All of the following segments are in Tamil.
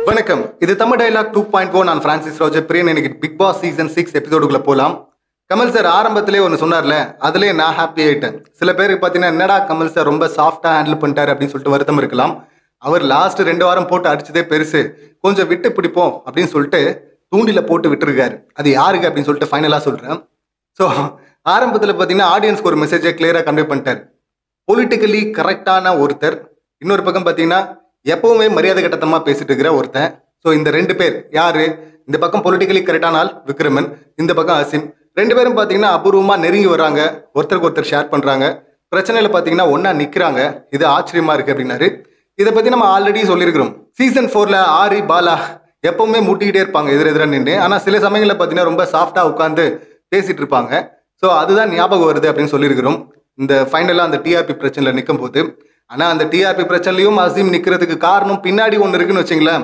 வணக்கம் இது Tamil dialogue two point O நான் பிரான்சிஸ் ரோஜர் பிரியன் எனக்கு பிக் பாஸ் சீசன் சிக்ஸ் எபிசோடுக்குள்ள போகலாம் கமல் சார் ஆரம்பத்திலே ஒன்று சொன்னார்ல அதுலேயே நான் ஹாப்பி ஆயிட்டேன் சில பேருக்கு பார்த்தீங்கன்னா என்னடா கமல் சார் ரொம்ப சாஃப்டாக ஹேண்டில் பண்ணிட்டாரு அப்படின்னு சொல்லிட்டு வருத்தம் இருக்கலாம் அவர் லாஸ்ட் ரெண்டு வாரம் போட்டு அடிச்சதே பெருசு கொஞ்சம் விட்டு பிடிப்போம் அப்படின்னு சொல்லிட்டு தூண்டில போட்டு விட்டுருக்காரு அது யாருக்கு அப்படின்னு சொல்லிட்டு ஃபைனலாக சொல்கிறேன் ஸோ ஆரம்பத்தில் பார்த்தீங்கன்னா ஆடியன்ஸ்க்கு ஒரு மெசேஜை கிளியராக கன்வே பண்ணிட்டார் பொலிட்டிக்கலி கரெக்டான ஒருத்தர் இன்னொரு பக்கம் பார்த்தீங்கன்னா எப்பவுமே மரியாதை கட்டத்தமாக பேசிட்டு இருக்கிற ஒருத்தன் ஸோ இந்த ரெண்டு பேர் யாரு இந்த பக்கம் பொலிட்டிக்கலி கரெக்டான ஆள் விக்ரமன் இந்த பக்கம் அசிம் ரெண்டு பேரும் பார்த்தீங்கன்னா அபூர்வமாக நெருங்கி வராங்க ஒருத்தருக்கு ஒருத்தர் ஷேர் பண்ணுறாங்க பிரச்சனையில் பார்த்தீங்கன்னா ஒன்றா நிற்கிறாங்க இது ஆச்சரியமா இருக்கு அப்படின்னாரு இதை பற்றி நம்ம ஆல்ரெடி சொல்லியிருக்கிறோம் சீசன் ஃபோரில் ஆரி பாலா எப்பவுமே முட்டிக்கிட்டே இருப்பாங்க எதிர எதிராக நின்று ஆனால் சில சமயங்களில் பார்த்தீங்கன்னா ரொம்ப சாஃப்டாக உட்காந்து பேசிட்டு இருப்பாங்க ஸோ அதுதான் ஞாபகம் வருது அப்படின்னு சொல்லியிருக்கிறோம் இந்த ஃபைனலாக அந்த டிஆர்பி பிரச்சனையில் நிற்கும் போது ஆனால் அந்த டிஆர்பி பிரச்சனைலையும் அசீம் நிற்கிறதுக்கு காரணம் பின்னாடி ஒன்று இருக்குன்னு வச்சுங்களேன்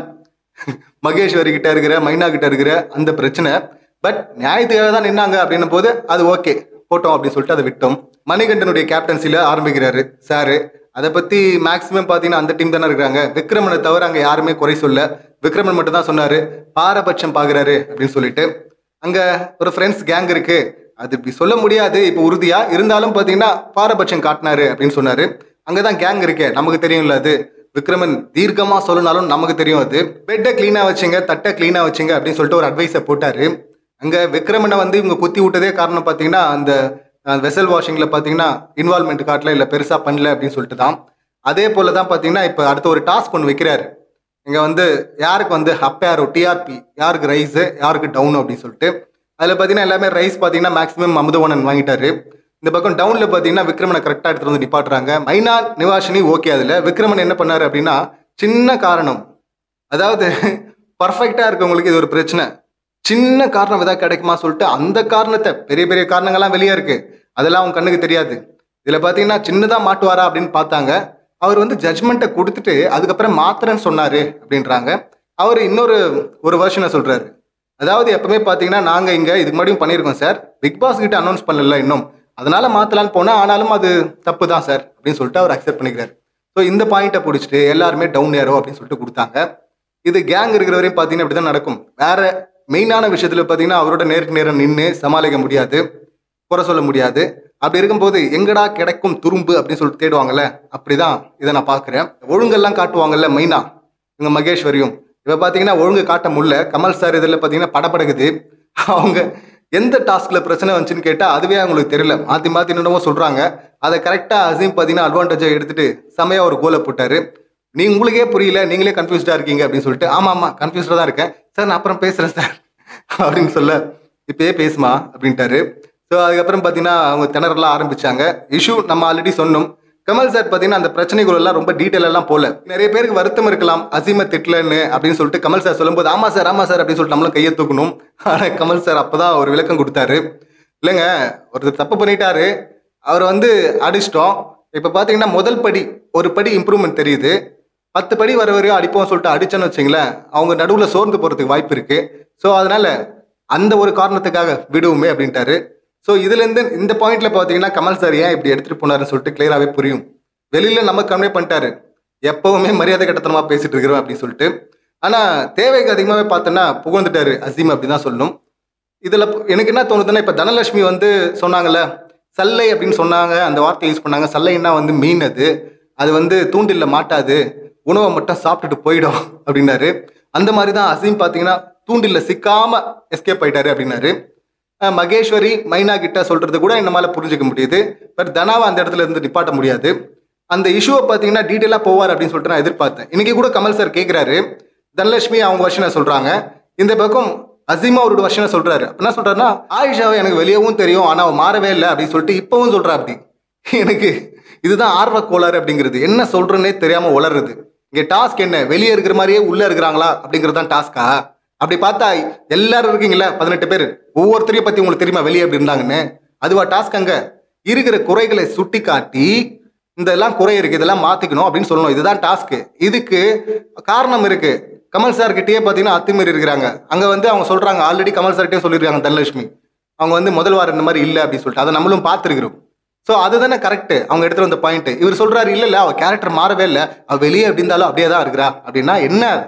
மகேஸ்வரி கிட்ட இருக்கிற மைனா கிட்ட இருக்கிற அந்த பிரச்சனை பட் நியாயத்துக்காக தான் நின்னாங்க அப்படின்னும் போது அது ஓகே போட்டோம் அப்படின்னு சொல்லிட்டு அதை விட்டோம் மணிகண்டனுடைய கேப்டன்சில ஆரம்பிக்கிறாரு சாரு அதை பத்தி மேக்சிமம் பாத்தீங்கன்னா அந்த டீம் தானே இருக்கிறாங்க விக்ரமனை தவிர அங்க யாருமே குறை சொல்ல விக்ரமன் மட்டும் தான் சொன்னாரு பாரபட்சம் பாக்குறாரு அப்படின்னு சொல்லிட்டு அங்க ஒரு ஃப்ரெண்ட்ஸ் கேங் இருக்கு அது இப்படி சொல்ல முடியாது இப்போ உறுதியா இருந்தாலும் பாத்தீங்கன்னா பாரபட்சம் காட்டினாரு அப்படின்னு சொன்னாரு அங்கதான் கேங் இருக்கே நமக்கு தெரியும்ல அது விக்ரமன் தீர்க்கமா சொல்லனாலும் நமக்கு தெரியும் அது பெட்டை கிளீனா வச்சுங்க தட்டை கிளீனா வச்சுங்க அப்படின்னு சொல்லிட்டு ஒரு அட்வைஸை போட்டாரு அங்க விக்ரமனை வந்து இவங்க குத்தி விட்டதே காரணம் பார்த்தீங்கன்னா அந்த வெசல் வாஷிங்ல பார்த்தீங்கன்னா இன்வால்மெண்ட் காட்டல இல்லை பெருசா பண்ணல அப்படின்னு சொல்லிட்டு தான் அதே போல தான் பார்த்தீங்கன்னா இப்போ அடுத்த ஒரு டாஸ்க் ஒன்று வைக்கிறாரு இங்க வந்து யாருக்கு வந்து அப் யாரோ டிஆர்பி யாருக்கு ரைஸ் யாருக்கு டவுன் அப்படின்னு சொல்லிட்டு அதில் பார்த்தீங்கன்னா எல்லாமே ரைஸ் பார்த்தீங்கன்னா மேக்ஸிமம் அமுதவனன் வாங்கிட்டாரு இந்த பக்கம் டவுன்ல பார்த்தீங்கன்னா விக்ரமனை கரெக்டாக எடுத்துட்டு வந்து நிப்பாட்டுறாங்க மைனா நிவாஷினி ஓகே அதில் விக்ரமன் என்ன பண்ணாரு அப்படின்னா சின்ன காரணம் அதாவது பர்ஃபெக்டாக இருக்கவங்களுக்கு இது ஒரு பிரச்சனை சின்ன காரணம் ஏதாவது கிடைக்குமா சொல்லிட்டு அந்த காரணத்தை பெரிய பெரிய காரணங்கள்லாம் வெளியே இருக்கு அதெல்லாம் அவங்க கண்ணுக்கு தெரியாது இதில் பார்த்தீங்கன்னா சின்னதாக மாட்டுவாரா அப்படின்னு பார்த்தாங்க அவர் வந்து ஜட்மெண்ட்டை கொடுத்துட்டு அதுக்கப்புறம் மாத்திரன்னு சொன்னாரு அப்படின்றாங்க அவர் இன்னொரு ஒரு வருஷனை சொல்றாரு அதாவது எப்பவுமே பார்த்தீங்கன்னா நாங்கள் இங்கே இதுக்கு முன்னாடியும் பண்ணியிருக்கோம் சார் பிக் பாஸ் கிட்ட அனௌன்ஸ் பண்ணல இன்னும் அதனால மாற்றலான்னு போனால் ஆனாலும் அது தப்பு தான் சார் அப்படின்னு சொல்லிட்டு அவர் அக்செப்ட் பண்ணிக்கிறார் ஸோ இந்த பாயிண்ட்டை பிடிச்சிட்டு எல்லாருமே டவுன் ஏரோ அப்படின்னு சொல்லிட்டு கொடுத்தாங்க இது கேங் இருக்கிற வரையும் பார்த்தீங்கன்னா இப்படி தான் நடக்கும் வேற மெயினான விஷயத்தில் பார்த்தீங்கன்னா அவரோட நேருக்கு நேரம் நின்று சமாளிக்க முடியாது குறை சொல்ல முடியாது அப்படி இருக்கும்போது எங்கடா கிடைக்கும் துரும்பு அப்படின்னு சொல்லிட்டு தேடுவாங்கல்ல அப்படிதான் இதை நான் பார்க்குறேன் ஒழுங்கெல்லாம் காட்டுவாங்கல்ல மெயினா இவங்க மகேஸ்வரியும் இவ பார்த்தீங்கன்னா ஒழுங்கு காட்ட முடியல கமல் சார் இதில் பார்த்தீங்கன்னா படபடகுது அவங்க எந்த டாஸ்க்ல பிரச்சனை வந்துச்சுன்னு கேட்டால் அதுவே அவங்களுக்கு தெரியல மாற்றி மாற்றி என்னென்னவோ சொல்கிறாங்க அதை கரெக்டாக அசீம் பார்த்தீங்கன்னா அட்வான்டேஜாக எடுத்துட்டு செமையாக ஒரு கோலை போட்டாரு நீ உங்களுக்கே புரியல நீங்களே கன்ஃபியூஸ்டாக இருக்கீங்க அப்படின்னு சொல்லிட்டு ஆமாம் ஆமாம் கன்ஃபியூஸ்டாக தான் இருக்கேன் சார் நான் அப்புறம் பேசுகிறேன் சார் அப்படின்னு சொல்ல இப்பயே பேசுமா அப்படின்ட்டாரு ஸோ அதுக்கப்புறம் பார்த்தீங்கன்னா அவங்க திணறலாம் ஆரம்பிச்சாங்க இஷ்யூ நம்ம ஆல்ரெடி சொன்னோம் கமல் சார் பார்த்தீங்கன்னா அந்த பிரச்சனைகள் எல்லாம் ரொம்ப டீட்டெயில் எல்லாம் போல நிறைய பேருக்கு வருத்தம் இருக்கலாம் அசீம திட்டலன்னு அப்படின்னு சொல்லிட்டு கமல் சார் சொல்லும்போது ஆமா சார் ஆமா சார் அப்படின்னு சொல்லிட்டு நம்மளும் கையை தூக்கணும் ஆனால் கமல் சார் அப்பதான் ஒரு விளக்கம் கொடுத்தாரு இல்லைங்க ஒருத்தர் தப்பு பண்ணிட்டாரு அவர் வந்து அடிச்சிட்டோம் இப்போ பார்த்தீங்கன்னா முதல் படி ஒரு படி இம்ப்ரூவ்மெண்ட் தெரியுது பத்து படி வர வரையும் அடிப்போம் சொல்லிட்டு அடிச்சோன்னு வச்சுங்களேன் அவங்க நடுவில் சோர்ந்து போகிறதுக்கு வாய்ப்பு இருக்கு ஸோ அதனால அந்த ஒரு காரணத்துக்காக விடுவோமே அப்படின்ட்டாரு ஸோ இதுலேருந்து இந்த பாயிண்ட்ல பார்த்தீங்கன்னா கமல் சார் ஏன் இப்படி எடுத்துட்டு போனாருன்னு சொல்லிட்டு கிளியராகவே புரியும் வெளியில நம்ம கன்வே பண்ணிட்டாரு எப்பவுமே மரியாதை கட்டத்தனமா பேசிட்டு இருக்கிறோம் அப்படின்னு சொல்லிட்டு ஆனால் தேவைக்கு அதிகமாகவே பார்த்தோன்னா புகழ்ந்துட்டாரு அசீம் அப்படின்னு தான் சொல்லணும் இதில் எனக்கு என்ன தோணுதுன்னா இப்போ தனலட்சுமி வந்து சொன்னாங்கல்ல சல்லை அப்படின்னு சொன்னாங்க அந்த வார்த்தை யூஸ் பண்ணாங்க சல்லைன்னா வந்து மீன் அது அது வந்து தூண்டில்ல மாட்டாது உணவை மட்டும் சாப்பிட்டுட்டு போயிடும் அப்படின்னாரு அந்த மாதிரி தான் அசீம் பார்த்தீங்கன்னா தூண்டில்ல சிக்காம எஸ்கேப் ஆயிட்டாரு அப்படின்னாரு அஹ் மகேஸ்வரி மைனா கிட்ட சொல்றது கூட என்னால புரிஞ்சுக்க முடியுது பட் தனாவை அந்த இடத்துல இருந்து நிப்பாட்ட முடியாது அந்த இஷ்யூவை பார்த்தீங்கன்னா டீட்டெயிலாக போவார் அப்படின்னு சொல்லிட்டு நான் எதிர்பார்த்தேன் இன்னைக்கு கூட கமல் சார் கேட்குறாரு தனலட்சுமி அவங்க வருஷனை சொல்றாங்க இந்த பக்கம் அசீமா அவரோட வருஷனை சொல்றாரு அப்ப என்ன சொல்றாருன்னா ஆயிஷாவை எனக்கு வெளியவும் தெரியும் ஆனா அவ மாறவே இல்லை அப்படின்னு சொல்லிட்டு இப்பவும் சொல்றா அப்படி எனக்கு இதுதான் ஆர்வ கோளாறு அப்படிங்கிறது என்ன சொல்றேன்னே தெரியாம உளறது இங்க டாஸ்க் என்ன வெளியே இருக்கிற மாதிரியே உள்ள இருக்கிறாங்களா அப்படிங்கிறது தான் டாஸ்கா அப்படி பார்த்தா எல்லாரும் இருக்கீங்களா பதினெட்டு பேர் ஒவ்வொருத்தரையும் பத்தி உங்களுக்கு தெரியுமா வெளியே அப்படி இருந்தாங்கன்னு அதுவா டாஸ்க் அங்க இருக்கிற குறைகளை சுட்டி காட்டி இதெல்லாம் குறை இருக்கு இதெல்லாம் மாத்திக்கணும் அப்படின்னு சொல்லணும் இதுதான் டாஸ்க் இதுக்கு காரணம் இருக்கு கமல் சார் கிட்டயே பாத்தீங்கன்னா அத்துமீறி இருக்கிறாங்க அங்க வந்து அவங்க சொல்றாங்க ஆல்ரெடி கமல் சார்கிட்டயே சொல்லியிருக்காங்க தனலட்சுமி அவங்க வந்து முதல் வாரம் இந்த மாதிரி இல்லை அப்படின்னு சொல்லிட்டு அதை நம்மளும் பார்த்துருக்கிறோம் ஸோ அதுதானே கரெக்ட் அவங்க எடுத்துட்டு வந்த பாயிண்ட் இவர் சொல்றாரு இல்ல இல்ல அவ கேரக்டர் மாறவே இல்லை அவ வெளியே எப்படி இருந்தாலும் அப்படியே தான் இருக்கிறா அப்படின்னா என்ன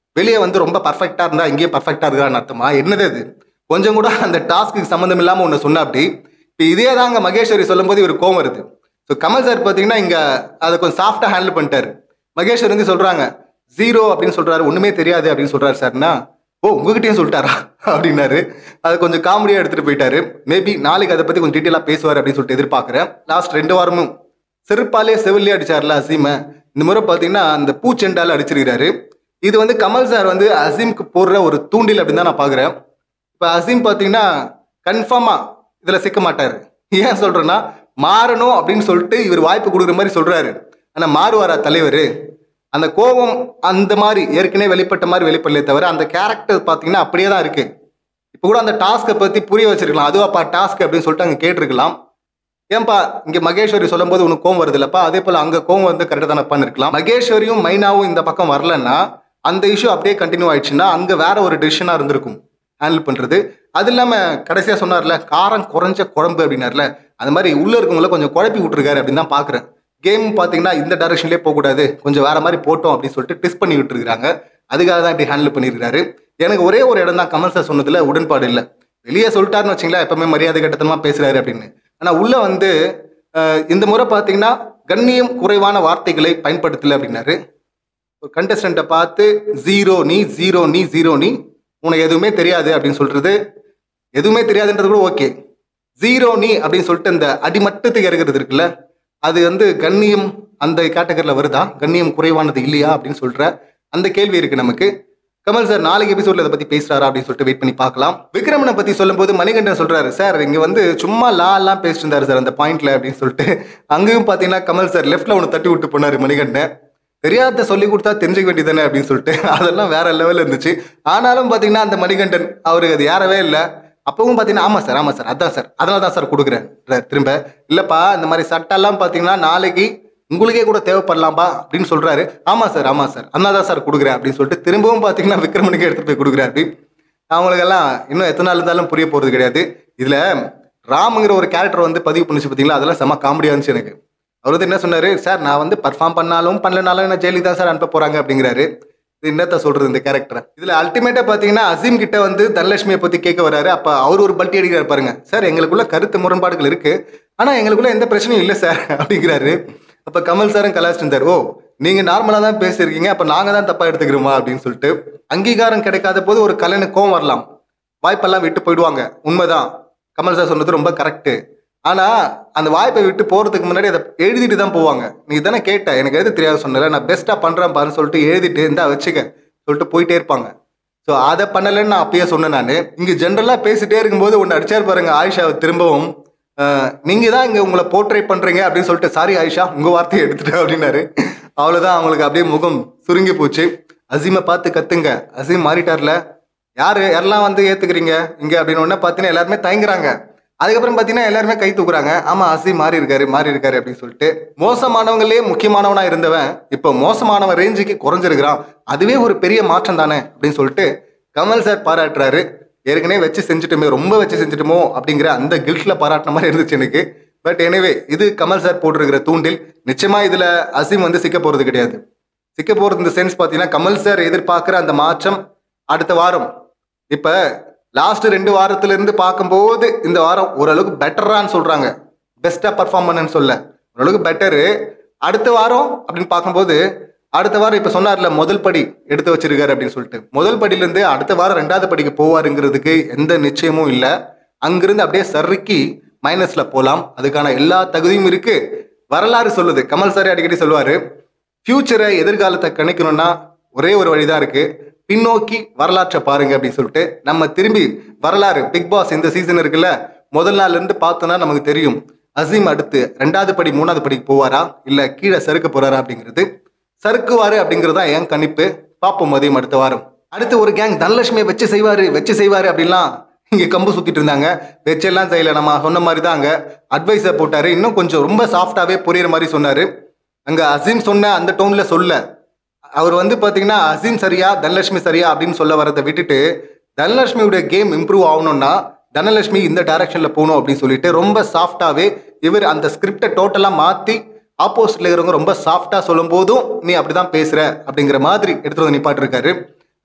வெளியே வந்து ரொம்ப பர்ஃபெக்டா இருந்தா இங்கேயே பர்ஃபெக்டா இருக்கான்னு அர்த்தமா என்னது அது கொஞ்சம் கூட அந்த டாஸ்க்கு சம்மந்தம் இல்லாம ஒன்று சொன்னா அப்படி இப்போ இதே தாங்க மகேஸ்வரி சொல்லும்போது இவர் கோவம் வருது ஸோ கமல் சார் பார்த்தீங்கன்னா இங்க அதை கொஞ்சம் சாஃப்டா ஹேண்டில் பண்ணிட்டாரு மகேஸ்வரி வந்து சொல்றாங்க ஜீரோ அப்படின்னு சொல்றாரு ஒண்ணுமே தெரியாது அப்படின்னு சொல்றாரு சார்னா ஓ உங்ககிட்டயும் சொல்லிட்டாரா அப்படின்னாரு அதை கொஞ்சம் காமெடியா எடுத்துட்டு போயிட்டாரு மேபி நாளைக்கு அதை பத்தி கொஞ்சம் டீட்டெயிலா பேசுவார் அப்படின்னு சொல்லிட்டு எதிர்பார்க்கிறேன் லாஸ்ட் ரெண்டு வாரமும் செருப்பாலே செவிலே அடிச்சார்ல அசீமை இந்த முறை பார்த்தீங்கன்னா அந்த பூச்செண்டால அடிச்சிருக்கிறாரு இது வந்து கமல் சார் வந்து அசீம்க்கு போடுற ஒரு தூண்டில் அப்படின்னு தான் நான் பார்க்குறேன் இப்போ அசீம் பார்த்தீங்கன்னா கன்ஃபார்மாக இதில் சிக்க மாட்டார் ஏன் சொல்கிறேன்னா மாறணும் அப்படின்னு சொல்லிட்டு இவர் வாய்ப்பு கொடுக்குற மாதிரி சொல்கிறாரு ஆனால் மாறுவாரா தலைவர் அந்த கோபம் அந்த மாதிரி ஏற்கனவே வெளிப்பட்ட மாதிரி வெளிப்படலே தவிர அந்த கேரக்டர் பார்த்தீங்கன்னா அப்படியே தான் இருக்கு இப்போ கூட அந்த டாஸ்க்கை பற்றி புரிய வச்சிருக்கலாம் அதுவாப்பா டாஸ்க் அப்படின்னு சொல்லிட்டு அங்கே கேட்டிருக்கலாம் ஏன்பா இங்க மகேஸ்வரி சொல்லும்போது உனக்கு கோவம் வருது இல்லப்பா அதே போல அங்க கோவம் வந்து கரெக்டாக தானே இருக்கலாம் மகேஸ்வரியும் மைனாவும் இந்த பக்கம் வரலன்னா அந்த இஷ்யூ அப்படியே கண்டினியூ ஆயிடுச்சுன்னா அங்க வேற ஒரு டிசிஷனா இருந்திருக்கும் ஹேண்டில் பண்றது அது இல்லாம கடைசியா சொன்னார்ல காரம் குறைஞ்ச குழம்பு அப்படின்னார்ல அந்த மாதிரி உள்ள இருக்கவங்கள கொஞ்சம் குழப்பி விட்டுருக்காரு அப்படின்னு தான் பாக்குறேன் கேம் பாத்தீங்கன்னா இந்த டைரக்ஷன்லேயே போகக்கூடாது கொஞ்சம் வேற மாதிரி போட்டோம் அப்படின்னு சொல்லிட்டு டிஸ்ட் பண்ணி விட்டுருக்காங்க அதுக்காக தான் இப்படி ஹேண்டில் பண்ணியிருக்காரு எனக்கு ஒரே ஒரு இடம் தான் கமல் சார் சொன்னதுல உடன்பாடு இல்லை வெளியே சொல்லிட்டாருன்னு வச்சுங்களேன் எப்பவுமே மரியாதை கட்டத்தனமா பேசுறாரு அப்படின்னு ஆனா உள்ள வந்து அஹ், இந்த முறை பார்த்தீங்கன்னா கண்ணியம் குறைவான வார்த்தைகளை பயன்படுத்தல அப்படின்னாரு ஒரு கண்டஸ்டண்ட்டை பார்த்து ஜீரோ நீ ஜீரோ நீ ஜீரோ நீ உனக்கு எதுவுமே தெரியாது அப்படின்னு சொல்றது எதுவுமே தெரியாதுன்றது கூட ஓகே ஜீரோ நீ அப்படின்னு சொல்லிட்டு இந்த அடிமட்டத்துக்கு இறங்குறது இருக்குல்ல அது வந்து கண்ணியம் அந்த கேட்டகரியில் வருதா கண்ணியம் குறைவானது இல்லையா அப்படின்னு சொல்ற அந்த கேள்வி இருக்கு நமக்கு கமல் சார் நாளைக்கு எபிசோட்ல இதை பத்தி பேசுறாரா அப்படின்னு சொல்லிட்டு வெயிட் பண்ணி பார்க்கலாம் விக்ரமனை பத்தி சொல்லும்போது மணிகண்டன் சொல்றாரு சார் இங்க வந்து சும்மா லா எல்லாம் பேசிட்டு இருந்தாரு சார் அந்த பாயிண்ட்ல அப்படின்னு சொல்லிட்டு அங்கேயும் பாத்தீங்கன்னா கமல் சார் லெஃப்ட்ல ஒன்று தட்டி விட்டு போனாரு மணிகண்டன் தெரியாத சொல்லி கொடுத்தா தெரிஞ்சுக்க வேண்டியதானே அப்படின்னு சொல்லிட்டு அதெல்லாம் வேற லெவல்ல இருந்துச்சு ஆனாலும் பாத்தீங்கன்னா அந்த மணிகண்டன் அவருக்கு அது யாரவே இல்லை அப்பவும் பாத்தீங்கன்னா ஆமா சார் ஆமா சார் அதான் சார் அதனால தான் சார் கொடுக்குறேன் ர- திரும்ப இல்லப்பா இந்த மாதிரி சட்டெல்லாம் பாத்தீங்கன்னா நாளைக்கு உங்களுக்கே கூட தேவைப்படலாம்பா அப்படின்னு சொல்றாரு ஆமா சார் ஆமா சார் அதனால தான் சார் கொடுக்குறேன் அப்படின்னு சொல்லிட்டு திரும்பவும் பாத்தீங்கன்னா விக்ரமனுக்கு எடுத்துட்டு போய் கொடுக்குறாரு அவங்களுக்கெல்லாம் இன்னும் எத்தனை நாள் இருந்தாலும் புரிய போறது கிடையாது இதுல ராமுங்கிற ஒரு கேரக்டர் வந்து பதிவு பண்ணிச்சு பார்த்தீங்களா அதெல்லாம் செம காமெடியா இருந்துச்சு எனக்கு அவர் வந்து என்ன சொன்னாரு சார் நான் வந்து பர்ஃபார்ம் பண்ணாலும் பண்ணலனாலும் என்ன ஜெயிலுக்கு தான் சார் அனுப்ப போறாங்க அப்படிங்கிறாரு இது என்னத்த சொல்றது இந்த கேரக்டர் இதுல அல்டிமேட்டா பாத்தீங்கன்னா அசீம் கிட்ட வந்து தனலட்சுமியை பத்தி கேட்க வராரு அப்ப அவர் ஒரு பல்ட்டி அடிக்கிறாரு பாருங்க சார் எங்களுக்குள்ள கருத்து முரண்பாடுகள் இருக்கு ஆனா எங்களுக்குள்ள எந்த பிரச்சனையும் இல்லை சார் அப்படிங்கிறாரு அப்ப கமல் சாரும் கலாச்சிட்டு இருந்தார் ஓ நீங்க நார்மலா தான் பேசியிருக்கீங்க அப்ப நாங்க தான் தப்பா எடுத்துக்கிறோமா அப்படின்னு சொல்லிட்டு அங்கீகாரம் கிடைக்காத போது ஒரு கலைஞனுக்கு கோவம் வரலாம் வாய்ப்பெல்லாம் விட்டு போயிடுவாங்க உண்மைதான் கமல் சார் சொன்னது ரொம்ப கரெக்டு ஆனா அந்த வாய்ப்பை விட்டு போறதுக்கு முன்னாடி அதை எழுதிட்டு தான் போவாங்க நீ தானே கேட்ட எனக்கு எழுத தெரியாது சொன்னல நான் பெஸ்டா பண்றேன் பாருன்னு சொல்லிட்டு எழுதிட்டு இருந்தா வச்சுக்க சொல்லிட்டு போயிட்டே இருப்பாங்க ஸோ அதை பண்ணலைன்னு நான் அப்பயே சொன்னேன் நான் இங்க ஜென்ரலா பேசிட்டே இருக்கும்போது ஒன்று அடிச்சார் பாருங்க ஆயிஷாவை திரும்பவும் அஹ், நீங்க தான் இங்க உங்களை போர்ட்ரே பண்றீங்க அப்படின்னு சொல்லிட்டு சாரி ஆயிஷா உங்க வார்த்தையை எடுத்துட்டேன் அப்படின்னாரு அவ்வளவுதான் அவங்களுக்கு அப்படியே முகம் சுருங்கி போச்சு அசீமை பார்த்து கத்துங்க அசீம் மாறிட்டார்ல யாரு யாரெல்லாம் வந்து ஏத்துக்கிறீங்க இங்க அப்படின்னு உடனே பார்த்தீங்கன்னா எல்லாருமே தயங்குறாங்க அதுக்கப்புறம் பார்த்தீங்கன்னா எல்லாருமே கை தூக்குறாங்க ஆமா அசீம் மாறி இருக்காரு மாறி இருக்காரு அப்படின்னு சொல்லிட்டு மோசமானவங்களே முக்கியமானவனா இருந்தவன் இப்போ மோசமானவன் ரேஞ்சுக்கு குறைஞ்சிருக்கிறான் அதுவே ஒரு பெரிய மாற்றம் தானே அப்படின்னு சொல்லிட்டு கமல் சார் பாராட்டுறாரு ஏற்கனவே வச்சு செஞ்சுட்டோமே ரொம்ப வச்சு செஞ்சுட்டோமோ அப்படிங்கிற அந்த கில்ட்ல பாராட்டின மாதிரி இருந்துச்சு எனக்கு பட் எனவே இது கமல் சார் போட்டிருக்கிற தூண்டில் நிச்சயமா இதுல அசீம் வந்து சிக்க போறது கிடையாது சிக்க போறது இந்த சென்ஸ் பார்த்தீங்கன்னா கமல் சார் எதிர்பார்க்குற அந்த மாற்றம் அடுத்த வாரம் இப்ப லாஸ்ட் ரெண்டு வாரத்துல இருந்து பார்க்கும்போது இந்த வாரம் ஓரளவுக்கு பெட்டரான்னு சொல்றாங்க பெஸ்டா பர்ஃபார்ம் பண்ணேன்னு சொல்ல ஓரளவுக்கு பெட்டரு அடுத்த வாரம் அப்படின்னு பார்க்கும்போது அடுத்த வாரம் இப்ப சொன்னார்ல முதல் படி எடுத்து வச்சிருக்காரு அப்படின்னு சொல்லிட்டு முதல் படியில இருந்து அடுத்த வாரம் ரெண்டாவது படிக்கு போவாருங்கிறதுக்கு எந்த நிச்சயமும் இல்லை அங்கிருந்து அப்படியே சறுக்கி மைனஸ்ல போலாம் அதுக்கான எல்லா தகுதியும் இருக்கு வரலாறு சொல்லுது கமல் சார் அடிக்கடி சொல்லுவாரு ஃபியூச்சரை எதிர்காலத்தை கணிக்கணும்னா ஒரே ஒரு வழிதான் இருக்கு பின்னோக்கி வரலாற்றை பாருங்க அப்படின்னு சொல்லிட்டு நம்ம திரும்பி வரலாறு பிக் பாஸ் இந்த சீசன் இருக்குல்ல முதல் நாள்ல இருந்து பார்த்தோன்னா நமக்கு தெரியும் அசீம் அடுத்து ரெண்டாவது படி மூணாவது படிக்கு போவாரா இல்ல கீழே சறுக்க போறாரா அப்படிங்கிறது சறுக்குவாரு அப்படிங்கிறது தான் என் கணிப்பு பார்ப்போம் மதியம் அடுத்த வாரம் அடுத்து ஒரு கேங் தனலட்சுமியை வச்சு செய்வாரு வச்சு செய்வாரு அப்படின்லாம் இங்க கம்பு சுத்திட்டு இருந்தாங்க வச்செல்லாம் செய்யல நம்ம சொன்ன மாதிரி தான் அங்க அட்வைஸை போட்டாரு இன்னும் கொஞ்சம் ரொம்ப சாஃப்டாவே புரியுற மாதிரி சொன்னாரு அங்க அசீம் சொன்ன அந்த டோன்ல சொல்ல அவர் வந்து பாத்தீங்கன்னா அசீம் சரியா தனலட்சுமி சரியா அப்படின்னு சொல்ல வரதை விட்டுட்டு தனலட்சுமியுடைய கேம் இம்ப்ரூவ் ஆகணும்னா தனலட்சுமி இந்த டைரக்ஷன்ல போகணும் அப்படின்னு சொல்லிட்டு ரொம்ப சாஃப்டாவே இவர் அந்த ஸ்கிரிப்டை டோட்டலா மாத்தி ஆப்போசிட்ல இருக்கிறவங்க ரொம்ப சாஃப்டா சொல்லும் போதும் நீ அப்படிதான் பேசுற அப்படிங்கிற மாதிரி எடுத்துட்டு வந்து நிப்பாட்டிருக்காரு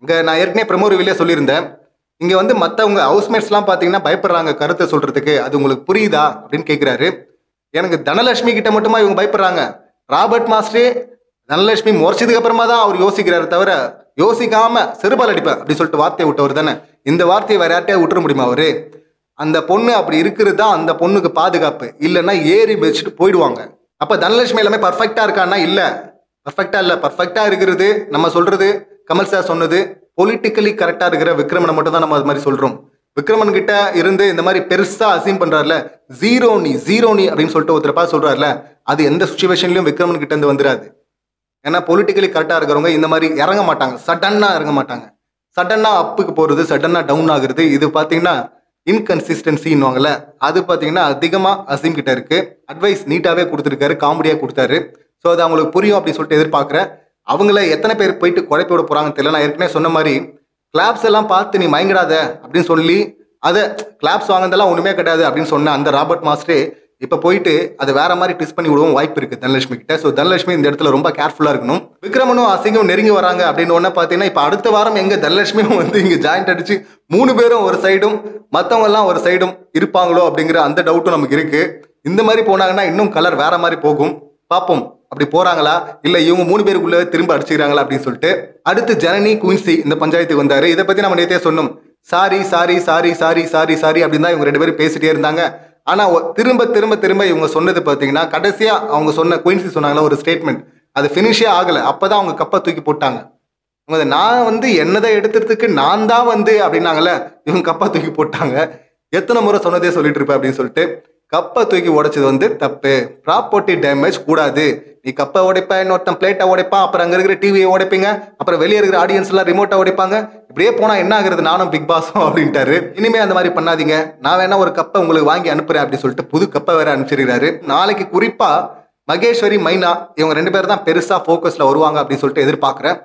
இங்கே நான் ஏற்கனவே ப்ரமோ ரிவிலே சொல்லியிருந்தேன் இங்கே வந்து மற்றவங்க ஹவுஸ்மேட்ஸ்லாம் பார்த்தீங்கன்னா பயப்படுறாங்க கருத்தை சொல்கிறதுக்கு அது உங்களுக்கு புரியுதா அப்படின்னு கேட்குறாரு எனக்கு தனலட்சுமி கிட்ட மட்டுமா இவங்க பயப்படுறாங்க ராபர்ட் மாஸ்டரே தனலட்சுமி முறைச்சதுக்கு அப்புறமா தான் அவர் யோசிக்கிறாரு தவிர யோசிக்காம செருபால் அடிப்பேன் அப்படி சொல்லிட்டு வார்த்தையை விட்டவர் தானே இந்த வார்த்தையை வேற யார்ட்டையா விட்டுற முடியுமா அவரு அந்த பொண்ணு அப்படி இருக்கிறது தான் அந்த பொண்ணுக்கு பாதுகாப்பு இல்லைன்னா ஏறி வச்சுட்டு போயிடுவாங்க அப்போ தனலட்சுமி எல்லாமே பர்ஃபெக்டாக இருக்கான்னா இல்லை பர்ஃபெக்டாக இல்லை பர்ஃபெக்டாக இருக்கிறது நம்ம சொல்றது கமல் சார் சொன்னது பொலிட்டிக்கலி கரெக்டாக இருக்கிற விக்ரமனை மட்டும் தான் நம்ம அது மாதிரி சொல்கிறோம் விக்ரமன் கிட்ட இருந்து இந்த மாதிரி பெருசா அசீம் பண்றாருல ஜீரோ நீ ஜீரோ நீ அப்படின்னு சொல்லிட்டு ஒருத்தர் பார்த்து சொல்றாருல அது எந்த சுச்சுவேஷன்லயும் விக்ரமன் கிட்ட இருந்து வந்துடாது ஏன்னா பொலிட்டிக்கலி கரெக்டாக இருக்கிறவங்க இந்த மாதிரி இறங்க மாட்டாங்க சடனாக இறங்க மாட்டாங்க சடனாக அப்புக்கு போகிறது சடனாக டவுன் ஆகுறது இது பார்த்தீங்கன்னா இன்கன்சிஸ்டன்சின்னுவாங்கல்ல அது பார்த்தீங்கன்னா அதிகமாக அசீம் கிட்ட இருக்கு அட்வைஸ் நீட்டாகவே கொடுத்துருக்காரு காமெடியாக கொடுத்தாரு ஸோ அது அவங்களுக்கு புரியும் அப்படின்னு சொல்லிட்டு எதிர்பார்க்குறேன் அவங்கள எத்தனை பேர் போயிட்டு குழப்பி விட போகிறாங்கன்னு தெரியல நான் ஏற்கனவே சொன்ன மாதிரி கிளாப்ஸ் எல்லாம் பார்த்து நீ மயங்கிடாத அப்படின்னு சொல்லி அதை கிளாப்ஸ் வாங்கினதெல்லாம் ஒன்றுமே கிடையாது அப்படின்னு சொன்ன அந்த ராபர்ட் மாஸ்டரே இப்போ போயிட்டு அதை வேற மாதிரி ட்விஸ்ட் பண்ணி விடவும் வாய்ப்பு இருக்கு தனலட்சுமி கிட்ட ஸோ தனலட்சுமி இந்த இடத்துல ரொம்ப கேர்ஃபுல்லாக இருக்கணும் விக்ரமனும் அசிங்கம் நெருங்கி வராங்க அப்படின்னு ஒன்று பார்த்தீங்கன்னா இப்போ அடுத்த வாரம் எங்க தனலட்சுமியும் வந்து இங்கே ஜாயிண்ட் அடிச்சு மூணு பேரும் ஒரு சைடும் மற்றவங்க எல்லாம் ஒரு சைடும் இருப்பாங்களோ அப்படிங்கிற அந்த டவுட்டும் நமக்கு இருக்கு இந்த மாதிரி போனாங்கன்னா இன்னும் கலர் வேற மாதிரி போகும் பார்ப்போம் அப்படி போறாங்களா இல்ல இவங்க மூணு பேருக்குள்ள திரும்ப அடிச்சுக்கிறாங்களா அப்படின்னு சொல்லிட்டு அடுத்து ஜனனி குயின்சி இந்த பஞ்சாயத்துக்கு வந்தாரு இதை பத்தி நம்ம நேத்தே சொன்னோம் sorry sorry sorry sorry sorry sorry அப்படின்னு தான் இவங்க ரெண்டு பேரும் பேசிட்டே இருந்தாங்க ஆனா ஒ- திரும்ப திரும்ப திரும்ப இவங்க சொன்னது பாத்தீங்கன்னா கடைசியா அவங்க சொன்ன குயின்சி சொன்னாங்களா ஒரு ஸ்டேட்மெண்ட் அது ஃபினிஷே ஆகல அப்பதான் அவங்க கப்பை தூக்கி போட்டாங்க அவங்க அதை, நான் வந்து என்னதை எடுத்துறதுக்கு நான் தான் வந்து அப்படின்னாங்கல்ல இவங்க கப்பா தூக்கி போட்டாங்க எத்தனை முறை சொன்னதே சொல்லிட்டு இருப்பேன் அப்படின்னு சொல்லிட்டு கப்பை தூக்கி உடைச்சது வந்து தப்பு ப்ராப்பர்ட்டி டேமேஜ் கூடாது நீ கப்பை உடைப்ப இன்னொருத்தன் பிளேட்டை உடைப்பான் அப்புறம் அங்க இருக்கிற டிவியை உடைப்பீங்க அப்புறம் வெளியே இருக்கிற ஆடியன்ஸ் எல்லாம் ரிமோட்டை உடைப்பாங்க இப்படியே போனா என்ன ஆகுறது நானும் பிக் பாஸும் அப்படின்ட்டாரு இனிமே அந்த மாதிரி பண்ணாதீங்க நான் வேணா ஒரு கப்பை உங்களுக்கு வாங்கி அனுப்புறேன் அப்படின்னு சொல்லிட்டு புது கப்பை வேற அனுப்பிச்சிருக்காரு நாளைக்கு குறிப்பா மகேஸ்வரி மைனா இவங்க ரெண்டு பேர் தான் பெருசா ஃபோக்கஸ்ல வருவாங்க அப்படின்னு சொல்லிட்டு எதிர்பார்க்கிறேன்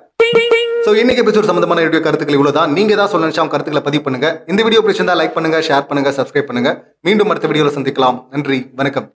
ஸோ இன்னைக்கு எபிசோட் சம்பந்தமான வீடியோ கருத்துக்கள் இவ்வளவுதான் நீங்க ஏதாவது சொல்ல நினைச்சா உங்க கருத்துக்களை பதிவு பண்ணுங்க இந்த வீடியோ பிடிச்சிருந்தா லைக் பண்ணுங்க ஷேர் பண்ணுங்க சப்ஸ்கிரைப் பண்ணுங்க மீண்டும் அடுத்த வீடியோல சந்திக்கலாம் நன்றி வணக்கம்